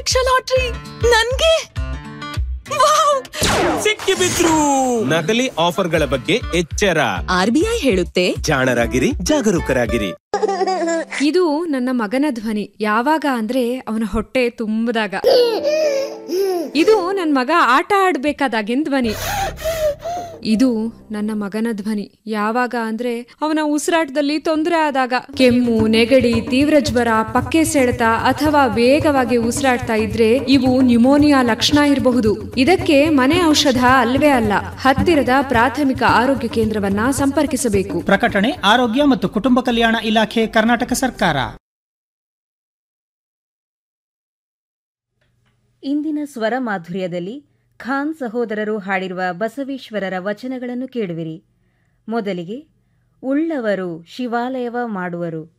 Lakh lottery ನನ್ಗೆ wow! ಸಿಕ್ಕಿ ಬಿದ್ರು ನಕಲಿ ಆಫರ್ಗಳ ಬಗ್ಗೆ ಎಚ್ಚರ ಆರ್ಬಿಐ ಹೇಳುತ್ತೆ ಜಾಣರಾಗಿರಿ ಜಾಗರೂಕರಾಗಿರಿ ಇದು ನನ್ನ ಮಗನ ಧ್ವನಿ ಯಾವಾಗ ಅಂದ್ರೆ ಅವನ ಹೊಟ್ಟೆ ತುಂಬದಾಗ ಇದು ನನ್ನ ಮಗ ಆಟ ಆಡ್ಬೇಕಾದಾಗಿನ ಧ್ವನಿ ಇದು ನನ್ನ ಮಗನ ಧ್ವನಿ ಯಾವಾಗ ಅಂದ್ರೆ ಅವನ ಉಸಿರಾಟದಲ್ಲಿ ತೊಂದರೆ ಆದಾಗ ಕೆಮ್ಮು ನೆಗಡಿ ತೀವ್ರ ಜ್ವರ ಪಕ್ಕೆ ಸೆಳೆತ ಅಥವಾ ವೇಗವಾಗಿ ಉಸಿರಾಡ್ತಾ ಇದ್ರೆ ಇವು ನ್ಯುಮೋನಿಯಾ ಲಕ್ಷಣ ಇರಬಹುದು ಇದಕ್ಕೆ ಮನೆ ಔಷಧ ಅಲ್ವೇ ಅಲ್ಲ ಹತ್ತಿರದ ಪ್ರಾಥಮಿಕ ಆರೋಗ್ಯ ಕೇಂದ್ರವನ್ನ ಸಂಪರ್ಕಿಸಬೇಕು ಪ್ರಕಟಣೆ ಆರೋಗ್ಯ ಮತ್ತು ಕುಟುಂಬ ಕಲ್ಯಾಣ ಇಲಾಖೆ ಕರ್ನಾಟಕ ಸರ್ಕಾರ ಇಂದಿನ ಸ್ವರ ಮಾಧುರ್ಯದಲ್ಲಿ ಖಾನ್ ಸಹೋದರರು ಹಾಡಿರುವ ಬಸವೇಶ್ವರರ ವಚನಗಳನ್ನು ಕೇಳುವಿರಿ ಮೊದಲಿಗೆ ಉಳ್ಳವರು ಶಿವಾಲಯವ ಮಾಡುವರು